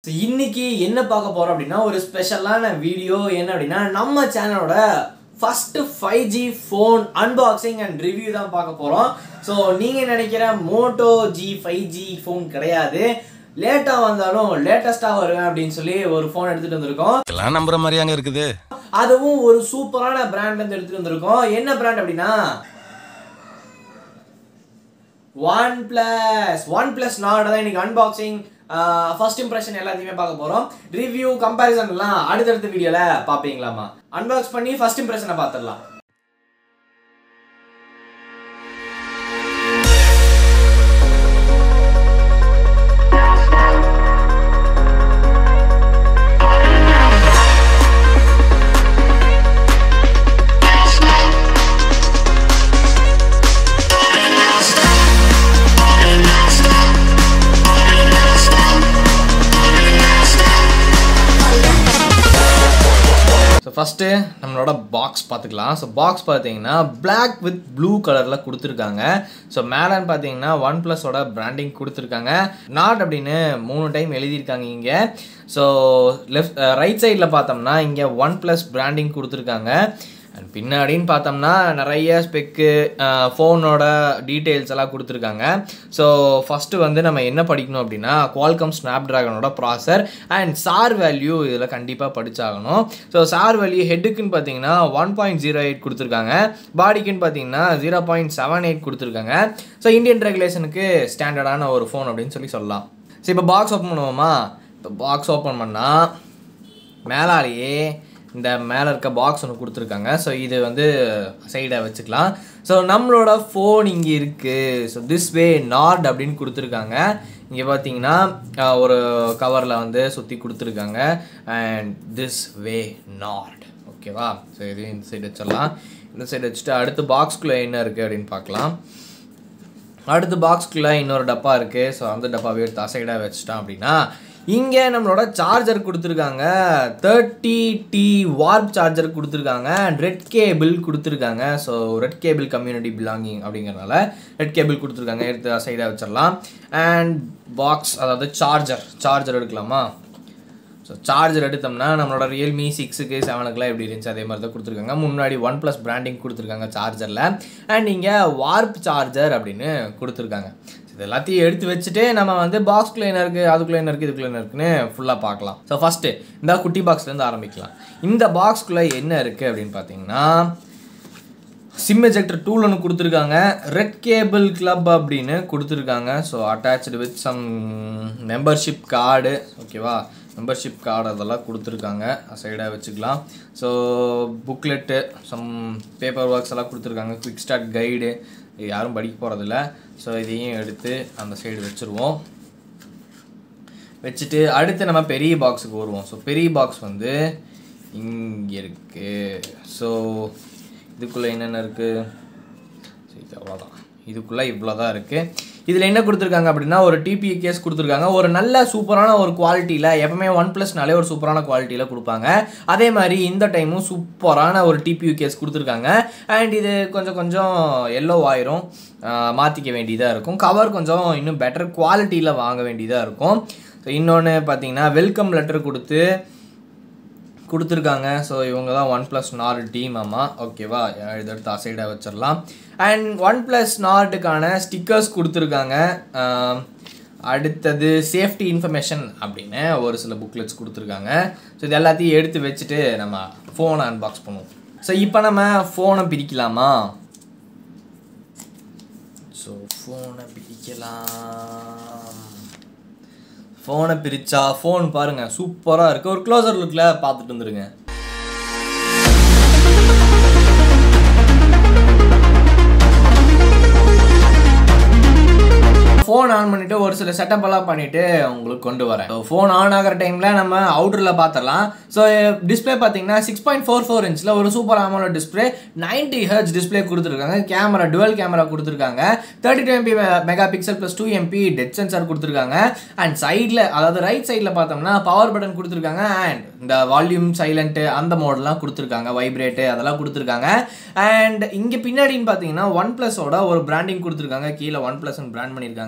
so இன்னைக்கு என்ன பார்க்க போறோம் அப்படின்னா ஒரு ஸ்பெஷலான வீடியோ என்ன அப்படின்னா நம்ம சேனலோட first five G phone unboxing and review தான் பார்க்க போறோம் ஸோ நீங்க நினைக்கிற Moto G five G phone கிடையாது லேட்டாக வந்தாலும் லேட்டஸ்ட்டாக வருவேன் அப்படின்னு சொல்லி ஒரு ஃபோன் எடுத்துட்டு வந்திருக்கோம் எல்லாம் நம்புற மாதிரியாங்க இருக்குது அதுவும் ஒரு சூப்பரான பிராண்ட்ல இருந்து எடுத்துட்டு வந்திருக்கோம் என்ன பிராண்ட் அப்படின்னா OnePlus OnePlus Nord தான் இன்னைக்கு அன்பாக்சிங் ஃபர்ஸ்ட் இம்ப்ரெஷன் எல்லாத்தையுமே பார்க்க போறோம் ரிவ்யூ கம்பேரிசன் எல்லாம் அடுத்தடுத்த வீடியோல பாப்பீங்களாமா அன்பாக்ஸ் பண்ணி ஃபர்ஸ்ட் இம்ப்ரெஷனை பார்த்துடலாம் ஸோ ஃபஸ்ட்டு நம்மளோட பாக்ஸ் பார்த்துக்கலாம் ஸோ பாக்ஸ் பார்த்தீங்கன்னா Black வித் ப்ளூ கலரில் கொடுத்துருக்காங்க ஸோ மேலேன்னு பார்த்தீங்கன்னா ஒன் ப்ளஸோட பிராண்டிங் கொடுத்துருக்காங்க நாட் அப்படின்னு மூணு டைம் எழுதியிருக்காங்க இங்கே ஸோ லெஃப்ட் ரைட் சைடில் பார்த்தோம்னா இங்கே ஒன் ப்ளஸ் பிராண்டிங் கொடுத்துருக்காங்க அண்ட் பின்னாடின்னு பார்த்தோம்னா நிறைய ஸ்பெக்கு ஃபோனோட டீட்டெயில்ஸ் எல்லாம் கொடுத்துருக்காங்க ஸோ ஃபஸ்ட்டு வந்து நம்ம என்ன படிக்கணும் அப்படின்னா குவால்கம் ஸ்னாப் ட்ராகனோட ப்ராசர் அண்ட் சார் வேல்யூ இதில் கண்டிப்பாக படிச்சாகணும் ஸோ சார் வேல்யூ ஹெட்டுக்குன்னு பார்த்தீங்கன்னா ஒன் பாயிண்ட் ஜீரோ எயிட் கொடுத்துருக்காங்க பாடிக்குன்னு பார்த்தீங்கன்னா ஜீரோ பாயிண்ட் செவன் எயிட் கொடுத்துருக்காங்க ஸோ இந்தியன் ரெகுலேஷனுக்கு ஸ்டாண்டர்டான ஒரு ஃபோன் அப்படின்னு சொல்லி சொல்லலாம் ஸோ இப்போ பாக்ஸ் ஓப்பன் பண்ணுவோமா இப்போ பாக்ஸ் ஓப்பன் பண்ணால் மேலாலேயே இந்த மேலே இருக்க பாக்ஸ் ஒன்று கொடுத்துருக்காங்க ஸோ இது வந்து சைடாக வச்சுக்கலாம் ஸோ நம்மளோட ஃபோன் இங்கே இருக்குது ஸோ திஸ் வே நாட் அப்படின்னு கொடுத்துருக்காங்க இங்கே பார்த்தீங்கன்னா அஹ், ஒரு கவரில் வந்து சுற்றி கொடுத்துருக்காங்க அண்ட் திஸ் வே நாட் ஓகேவா ஸோ இதையும் இந்த சைடு வச்சிடலாம் இந்த சைடு வச்சுட்டு அடுத்து பாக்ஸ்குள்ளே என்ன இருக்குது அப்படின்னு பார்க்கலாம் அடுத்து பாக்ஸ்குள்ளே இன்னொரு டப்பா இருக்குது ஸோ அந்த டப்பாவை எடுத்து அசைடாக வச்சுட்டோம் அப்படின்னா இங்கே நம்மளோட சார்ஜர் கொடுத்துருக்காங்க தேர்ட்டி டி வார்ப் சார்ஜர் கொடுத்துருக்காங்க ரெட் கேபிள் கொடுத்துருக்காங்க so red cable community belonging அப்படிங்கிறனால ரெட் கேபிள் கொடுத்துருக்காங்க எடுத்து அசைடாக வச்சிடலாம் அண்ட் பாக்ஸ் அதாவது சார்ஜர் சார்ஜர் எடுக்கலாமா ஸோ சார்ஜர் எடுத்தோம்னா நம்மளோட ரியல்மி சிக்ஸுக்கு செவனுக்குலாம் எப்படி இருந்துச்சு அதே மாதிரி தான் கொடுத்துருக்காங்க முன்னாடி ஒன் ப்ளஸ் பிராண்டிங் கொடுத்துருக்காங்க சார்ஜரில் அண்ட் இங்கே வார்ப் சார்ஜர் அப்படின்னு கொடுத்துருக்காங்க இது எல்லாத்தையும் எடுத்து வச்சுட்டு நம்ம வந்து பாக்ஸ்குள்ளே என்ன இருக்குது அதுக்குள்ளே என்ன இருக்குது இதுக்குள்ளே என்ன இருக்குன்னு ஃபுல்லாக பார்க்கலாம் ஸோ ஃபஸ்ட்டு இந்த குட்டி பாக்ஸ்லேருந்து ஆரம்பிக்கலாம் இந்த பாக்ஸ்குள்ளே என்ன இருக்குது அப்படின்னு பார்த்தீங்கன்னா சிம் எஜெக்டர் டூல் ஒன்று கொடுத்துருக்காங்க ரெட் கேபிள் கிளப் அப்படின்னு கொடுத்துருக்காங்க so attach with some membership card ஓகேவா மெம்பர்ஷிப் கார்டு அதெல்லாம் கொடுத்துருக்காங்க சைடாக வச்சுக்கலாம் so booklet some paper works எல்லாம் கொடுத்துருக்காங்க குவிக் ஸ்டார்ட் கைடு யாரும் படிக்க போகிறதில்ல ஸோ இதையும் எடுத்து அந்த சைடு வச்சுருவோம் வச்சுட்டு அடுத்து நம்ம பெரிய பாக்ஸுக்கு வருவோம் ஸோ பெரிய பாக்ஸ் வந்து இங்கே இருக்குது ஸோ இதுக்குள்ளே என்னென்ன இருக்குது சரி அவ்வளோதான் இதுக்குள்ளே இவ்வளோ தான் இருக்குது இதில் என்ன கொடுத்துருக்காங்க அப்படின்னா ஒரு டிபி கேஸ் கொடுத்துருக்காங்க ஒரு நல்ல சூப்பரான ஒரு குவாலிட்டியில் எப்பவுமே ஒன் ப்ளஸ்னாலே ஒரு சூப்பரான குவாலிட்டியில் கொடுப்பாங்க அதே மாதிரி இந்த டைமும் சூப்பரான ஒரு டிபியூ கேஸ் கொடுத்துருக்காங்க அண்ட் இது கொஞ்சம் கொஞ்சம் எல்லோ ஆயிரும் மாற்றிக்க வேண்டியதாக இருக்கும் கவர் கொஞ்சம் இன்னும் பெட்டர் குவாலிட்டியில் வாங்க வேண்டியதாக இருக்கும் ஸோ இன்னொன்று பார்த்தீங்கன்னா வெல்கம் லெட்டர் கொடுத்து கொடுத்துருக்காங்க ஸோ இவங்க தான் ஒன் ப்ளஸ் நாட் டீம் ஆமா ஓகேவா இதை எடுத்து அசைடாக வச்சிடலாம் அண்ட் ஒன் ப்ளஸ் நாட்டுக்கான ஸ்டிக்கர்ஸ் கொடுத்துருக்காங்க ஆம், அடுத்தது சேஃப்டி இன்ஃபர்மேஷன் அப்படின்னு ஒரு சில புக்லெட்ஸ் கொடுத்துருக்காங்க ஸோ இது எல்லாத்தையும் எடுத்து வச்சுட்டு நம்ம ஃபோனை அன்பாக்ஸ் பண்ணுவோம் ஸோ இப்போ நம்ம ஃபோனை பிரிக்கலாமா ஸோ ஃபோனை பிரிக்கலாம் ஃபோனை பிரிச்சா ஃபோன் பாருங்க சூப்பராக இருக்கு ஒரு க்ளோசர் லுக்கில் பார்த்துட்டு வந்துருங்க ஃபோன் ஆன் பண்ணிட்டு ஒரு சில செட்டப் எல்லாம் பண்ணிட்டு உங்களுக்கு கொண்டு வரேன் ஃபோன் ஆன் ஆகிற டைம்ல நம்ம அவுட்டரில் பார்த்துடலாம் ஸோ டிஸ்பிளே பார்த்தீங்கன்னா சிக்ஸ் பாயிண்ட் ஃபோர் ஃபோர் இன்ச்சில் ஒரு super AMOLED display ninety hertz display கொடுத்துருக்காங்க கேமரா டுவல் கேமரா கொடுத்துருக்காங்க thirty two MP mega pixel plus two MP டெட் சென்சார் கொடுத்துருக்காங்க அண்ட் சைடில் அதாவது ரைட் சைடில் பார்த்தோம்னா பவர் பட்டன் கொடுத்துருக்காங்க அண்ட் இந்த வால்யூம் சைலண்ட்டு அந்த மோடெலாம் கொடுத்துருக்காங்க வைப்ரேட்டு அதெல்லாம் கொடுத்துருக்காங்க அண்ட் இங்கே பின்னாடின்னு பார்த்தீங்கன்னா ஒன் ப்ளஸோட ஒரு பிராண்டிங் கொடுத்துருக்காங்க கீழே ஒன் ப்ளஸ்ன்னு பிராண்ட் பண்ணியிருக்காங்க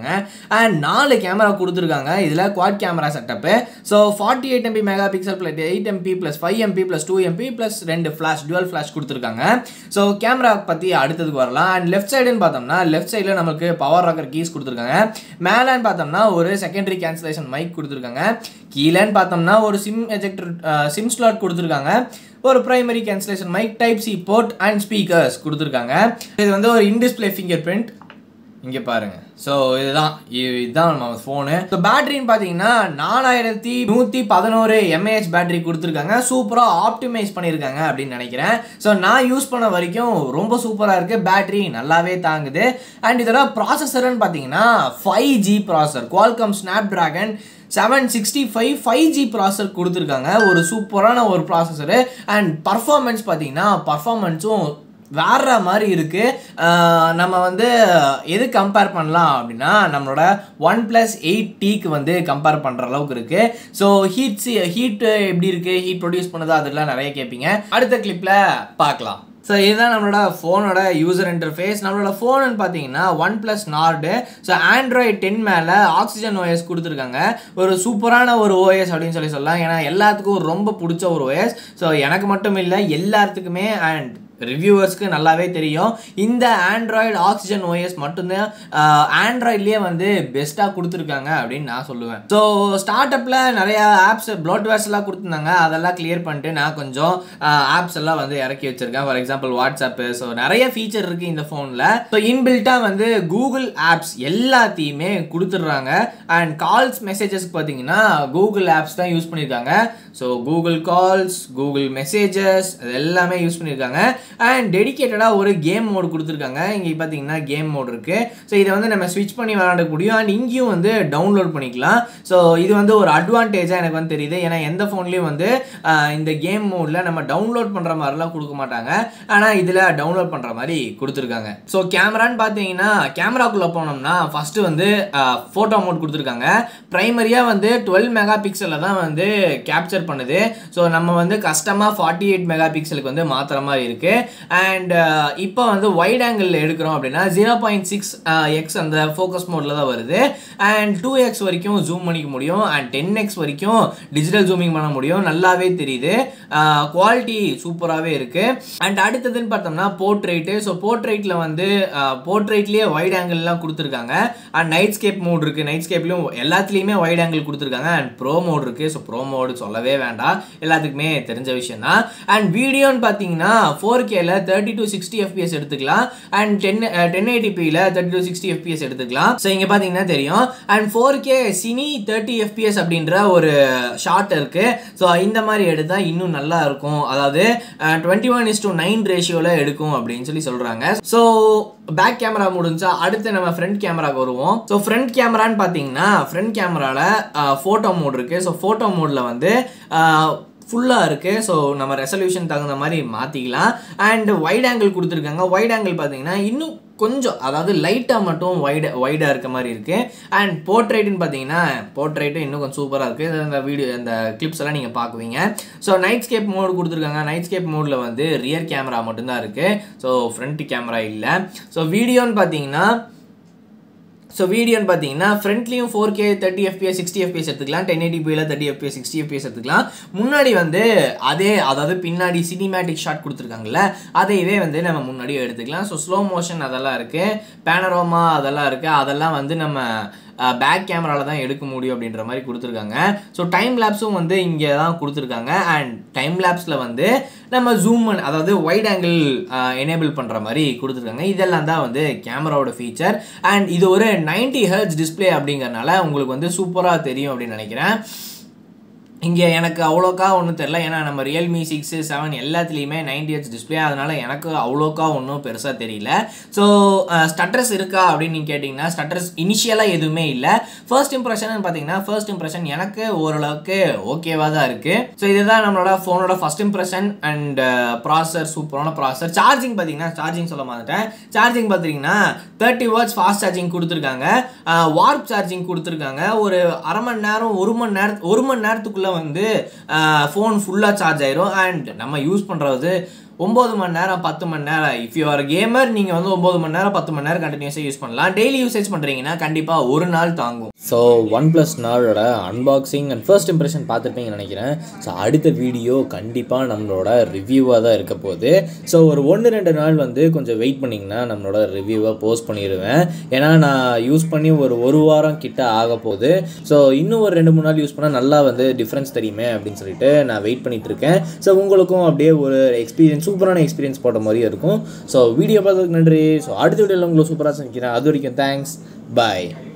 கொடுத்துருக்காங்க அண்ட் நாலு கேமரா கொடுத்துருக்காங்க இதில் quad camera setup so forty eight MP mega pixel plus eight MP plus five MP plus two MP plus ரெண்டு ஃப்ளாஷ் டுவல் ஃப்ளாஷ் கொடுத்துருக்காங்க ஸோ கேமரா பற்றி அடுத்ததுக்கு வரலாம் அண்ட் லெஃப்ட் சைடுன்னு பார்த்தோம்னா லெஃப்ட் சைடில் நமக்கு பவர் ராக்கர் கீஸ் கொடுத்துருக்காங்க மேலேன்னு பார்த்தோம்னா ஒரு செகண்டரி கேன்சலேஷன் மைக் கொடுத்துருக்காங்க கீழேன்னு பார்த்தோம்னா ஒரு சிம் எஜெக்டர் சிம் ஸ்லாட் கொடுத்துருக்காங்க ஒரு primary cancellation mic type C port and speakers கொடுத்துருக்காங்க இது வந்து ஒரு இன்டிஸ்பிளே ஃபிங்கர் பிரிண்ட் இங்கே பாருங்க ஸோ இதுதான் இ- இதுதான் நம்ம ஃபோனு ஸோ பேட்டரின்னு பார்த்தீங்கன்னா நாலாயிரத்தி நூற்றி பதினோரு எம்ஏஹெச் பேட்டரி கொடுத்துருக்காங்க சூப்பராக ஆப்டிமைஸ் பண்ணியிருக்காங்க அப்படின்னு நினைக்கிறேன் ஸோ நான் யூஸ் பண்ண வரைக்கும் ரொம்ப சூப்பராக இருக்குது பேட்டரி நல்லாவே தாங்குது அண்ட் இதோட ப்ராசஸர்னு பார்த்தீங்கன்னா five G processor Qualcomm Snapdragon seven sixty five five G processor கொடுத்துருக்காங்க ஒரு சூப்பரான ஒரு ப்ராசஸரு அண்ட் பர்ஃபார்மன்ஸ் பார்த்தீங்கன்னா பர்ஃபார்மன்ஸும் வேற மாதிரி இருக்கு ஆஹ் நம்ம வந்து எது கம்பேர் பண்ணலாம் அப்படின்னா நம்மளோட ஒன் பிளஸ் எயிட் டீக்கு வந்து கம்பேர் பண்ணுற அளவுக்கு இருக்கு ஸோ ஹீட் ஹீட் எப்படி இருக்கு ஹீட் ப்ரொடியூஸ் பண்ணுது அதெல்லாம் நிறைய கேட்பீங்க அடுத்த கிளிப்ல பார்க்கலாம் ஸோ இதுதான் நம்மளோட ஃபோனோட யூசர் இன்டர்ஃபேஸ் நம்மளோட ஃபோனுன்னு பார்த்தீங்கன்னா OnePlus Nord so Android ten மேலே ஆக்சிஜன் ஓஎஸ் கொடுத்துருக்காங்க ஒரு சூப்பரான ஒரு ஓஎஸ் அப்படின்னு சொல்லி சொல்லலாம் ஏன்னா எல்லாத்துக்கும் ரொம்ப பிடிச்ச ஒரு ஓஎஸ் ஸோ எனக்கு மட்டும் இல்லை எல்லாத்துக்குமே அண்ட் ரிவ்யூவர்ஸ்க்கு நல்லாவே தெரியும் இந்த ஆண்ட்ராய்டு ஆக்சிஜன் ஓஎஸ் மட்டும்தான் ஆண்ட்ராய்ட்லேயே வந்து பெஸ்ட்டாக கொடுத்துருக்காங்க அப்படின்னு நான் சொல்லுவேன் ஸோ ஸ்டார்ட் அப்பில் நிறைய ஆப்ஸ் ப்ளோட்வேர்ஸ் எல்லாம் கொடுத்துருந்தாங்க அதெல்லாம் கிளியர் பண்ணிட்டு நான் கொஞ்சம் ஆப்ஸ் எல்லாம் வந்து இறக்கி வச்சிருக்கேன் ஃபார் எக்ஸாம்பிள் வாட்ஸ்அப்பு ஸோ நிறைய ஃபீச்சர் இருக்குது இந்த ஃபோனில் ஸோ இன்பில்ட்டாக வந்து கூகுள் ஆப்ஸ் எல்லாத்தையுமே கொடுத்துட்றாங்க அண்ட் கால்ஸ் மெசேஜஸ்க்கு பார்த்தீங்கன்னா கூகுள் ஆப்ஸ் தான் யூஸ் பண்ணியிருக்காங்க so Google calls Google messages அது எல்லாமே யூஸ் பண்ணியிருக்காங்க அண்ட் டெடிகேட்டடாக ஒரு கேம் மோடு கொடுத்துருக்காங்க இங்கே பார்த்தீங்கன்னா கேம் மோட் இருக்குது ஸோ இதை வந்து நம்ம ஸ்விட்ச் பண்ணி விளாட முடியும் அண்ட் இங்கேயும் வந்து டவுன்லோட் பண்ணிக்கலாம் ஸோ இது வந்து ஒரு அட்வான்டேஜாக எனக்கு வந்து தெரியுது ஏன்னா எந்த ஃபோன்லேயும் வந்து ஆஹ், இந்த கேம் மோடில் நம்ம டவுன்லோட் பண்ணுற மாதிரிலாம் கொடுக்க மாட்டாங்க ஆனால் இதில் டவுன்லோட் பண்ணுற மாதிரி கொடுத்துருக்காங்க ஸோ கேமரான்னு பார்த்தீங்கன்னா கேமராக்குள்ளே போனோம்னா ஃபஸ்ட்டு வந்து ஃபோட்டோ மோட் கொடுத்துருக்காங்க ப்ரைமரியாக வந்து டுவெல் மெகா பிக்சலில் தான் வந்து கேப்சர் பண்ணுது ஸோ நம்ம வந்து கஸ்டமாக ஃபார்ட்டி எயிட் மெகா பிக்சலுக்கு வந்து மாற்றுற மாதிரி இருக்குது அண்ட் இப்போ வந்து வைட் ஆங்கிள் எடுக்கிறோம் அப்படின்னா ஜீரோ பாயிண்ட் சிக்ஸ் எக்ஸ் அந்த ஃபோக்கஸ் மோடில் தான் வருது அண்ட் டூ எக்ஸ் வரைக்கும் ஜூம் பண்ணிக்க முடியும் அண்ட் டென் எக்ஸ் வரைக்கும் டிஜிட்டல் ஜூமிங் பண்ண முடியும் நல்லாவே தெரியுது குவாலிட்டி சூப்பராகவே இருக்குது அண்ட் அடுத்ததுன்னு பார்த்தோம்னா போர்ட்ரேட்டு ஸோ போர்ட்ரேட்டில் வந்து போர்ட்ரேட்லேயே வைட் ஆங்கிள்லாம் கொடுத்துருக்காங்க அண்ட் நைட் ஸ்கேப் மோட் இருக்குது நைட் ஸ்கேப்லையும் எல்லாத்துலேயுமே வைட் ஆங்கிள் கொடுத்துருக்காங்க அண்ட் ப்ரோ மோட் இருக்குது ஸோ ப்ரோ மோடு சொல்லவே வேண்டாம் எல்லாத்துக்குமே தெரிஞ்ச விஷயம் தான் அண்ட் வீடியோன்னு பார்த்தீங்கன்னா ஃபோர் கேல தேர்ட்டி டு சிக்ஸ்டி எஃபிஎஸ் எடுத்துக்கலாம் அண்ட் டென் டென் எயிட்டிபியில் தேர்ட்டி டு சிக்ஸ்டி எஃபிஎஸ் எடுத்துக்கலாம் ஸோ இங்கே பார்த்தீங்கன்னா தெரியும் and four K cine thirty FPS அப்படின்ற ஒரு ஷார்ட் இருக்கு ஸோ இந்த மாதிரி எடுத்தால் இன்னும் நல்லா இருக்கும் அதாவது twenty one is to nine ரேஷியோவில் எடுக்கும் அப்படின்னு சொல்லி சொல்கிறாங்க ஸோ பேக் கேமரா முடிஞ்சா அடுத்து நம்ம ஃப்ரண்ட் கேமராக்கு வருவோம் ஸோ ஃப்ரண்ட் கேமரான்னு பார்த்தீங்கன்னா ஃப்ரண்ட் கேமராவில் ஃபோட்டோ மோட் இருக்குது ஸோ ஃபோட்டோ மோடில் வந்து ஃபுல்லாக இருக்குது ஸோ நம்ம ரெசல்யூஷன் தகுந்த மாதிரி மாற்றிக்கலாம் அண்ட் வைட் ஆங்கிள் கொடுத்துருக்காங்க வைட் ஆங்கிள் பார்த்தீங்கன்னா இன்னும் கொஞ்சம் அதாவது லைட்டாக மட்டும் வைடு வைடாக இருக்க மாதிரி இருக்குது அண்ட் போர்ட்ரேட்டுன்னு பார்த்தீங்கன்னா போர்ட்ரேட்டு இன்னும் கொஞ்சம் சூப்பராக இருக்குது இந்த வீடியோ இந்த கிளிப்ஸ் எல்லாம் நீங்கள் பார்க்குவீங்க ஸோ நைட் ஸ்கேப் மோடு கொடுத்துருக்காங்க நைட் ஸ்கேப் மோடில் வந்து ரியர் கேமரா மட்டும்தான் இருக்குது ஸோ ஃப்ரண்ட் கேமரா இல்லை ஸோ வீடியோன்னு பார்த்தீங்கன்னா ஸோ வீடியோன்னு பார்த்தீங்கன்னா ஃப்ரண்ட்லேயும் four K thirty FPS sixty FPS எடுத்துக்கலாம் டென் எயிட்டிபியில் தேர்ட்டி எஃபிஎஸ் சிக்ஸ்டி எஃபிஎஸ் எடுத்துக்கலாம் முன்னாடி வந்து அதே அதாவது பின்னாடி சினிமேட்டிக் ஷாட் கொடுத்துருக்காங்கல்ல அதையவே வந்து நம்ம முன்னாடியே எடுத்துக்கலாம் ஸோ ஸ்லோ மோஷன் அதெல்லாம் இருக்குது பேனரோமா அதெல்லாம் இருக்குது அதெல்லாம் வந்து நம்ம பேக் கேமராவில் தான் எடுக்க முடியும் அப்படின்ற மாதிரி கொடுத்துருக்காங்க ஸோ டைம் லேப்ஸும் வந்து இங்கே தான் கொடுத்துருக்காங்க அண்ட் டைம் லேப்ஸில் வந்து நம்ம ஜூம் அதாவது வைட் ஆங்கிள் எனேபிள் பண்ணுற மாதிரி கொடுத்துருக்காங்க இதெல்லாம் தான் வந்து கேமராவோட ஃபீச்சர் அண்ட் இது ஒரு 90 ஹெர்ட்ஸ் டிஸ்ப்ளே அப்படிங்கறனால உங்களுக்கு வந்து சூப்பராக தெரியும் அப்படின்னு நினைக்கிறேன் இங்கே எனக்கு அவ்வளோக்கா ஒன்றும் தெரில ஏன்னா நம்ம ரியல்மி சிக்ஸு செவன் எல்லாத்துலேயுமே நைன்டி ஹெச் டிஸ்பிளே அதனால் எனக்கு அவ்வளோக்கா ஒன்றும் பெருசாக தெரியல ஸோ ஸ்டட்டர்ஸ் இருக்கா அப்படின்னு நீங்கள் கேட்டிங்கன்னா ஸ்டட்டர்ஸ் இனிஷியலாக எதுவுமே இல்லை ஃபர்ஸ்ட் இம்ப்ரெஷன் பார்த்தீங்கன்னா ஃபர்ஸ்ட் இம்ப்ரெஷன் எனக்கு ஓரளவுக்கு ஓகேவாக தான் இருக்குது ஸோ இதுதான் நம்மளோட ஃபோனோட ஃபர்ஸ்ட் இம்ப்ரெஷன் அண்ட் ப்ராசர் சூப்பரான ப்ராசர் சார்ஜிங் பார்த்தீங்கன்னா சார்ஜிங் சொல்ல மாட்டேன் சார்ஜிங் பார்த்தீங்கன்னா தேர்ட்டி வாட்ஸ் ஃபாஸ்ட் சார்ஜிங் கொடுத்துருக்காங்க வார்ப் சார்ஜிங் கொடுத்துருக்காங்க ஒரு அரை மணி நேரம் ஒரு மணி நேரம் ஒரு மணி நேரத்துக்குள்ளே வந்து ஃபோன் ஃபுல்லாக சார்ஜ் ஆயிரும் அண்ட் நம்ம யூஸ் பண்ணுறது ஒம்பது மணி நேரம் பத்து மணி நேரம் இஃப் யூ ஆர் கேமர் நீங்கள் வந்து ஒம்பது மணி நேரம் பத்து மணி நேரம் கண்டினியூஸாக யூஸ் பண்ணலாம் டெய்லி யூசேஜ் பண்ணுறீங்கன்னா கண்டிப்பாக ஒரு நாள் தாங்கும் ஸோ ஒன் ப்ளஸ் நாளோட அன்பாக்சிங் அண்ட் ஃபர்ஸ்ட் இம்ப்ரெஷன் பார்த்துருப்பீங்கன்னு நினைக்கிறேன் ஸோ அடுத்த வீடியோ கண்டிப்பாக நம்மளோட ரிவ்யூவாக தான் இருக்க போகுது ஸோ ஒரு ஒன்று ரெண்டு நாள் வந்து கொஞ்சம் வெயிட் பண்ணிங்கன்னா நம்மளோட ரிவ்யூவை போஸ்ட் பண்ணிடுவேன் ஏன்னா நான் யூஸ் பண்ணி ஒரு ஒரு வாரம் கிட்ட ஆக போகுது ஸோ இன்னும் ஒரு ரெண்டு மூணு நாள் யூஸ் பண்ணால் நல்லா வந்து டிஃப்ரென்ஸ் தெரியுமே அப்படின்னு சொல்லிட்டு நான் வெயிட் பண்ணிட்டு இருக்கேன் ஸோ உங்களுக்கும் அப்படியே ஒரு எக்ஸ்பீரியன்ஸ் சூப்பரான எக்ஸ்பீரியன்ஸ் போட்ட மாதிரியும் இருக்கும் ஸோ வீடியோ பார்த்ததுக்கு நன்றி ஸோ அடுத்த வீடியோவில் உங்களை சூப்பராக சந்திக்கிறேன் அது வரைக்கும் தேங்க்ஸ் பாய்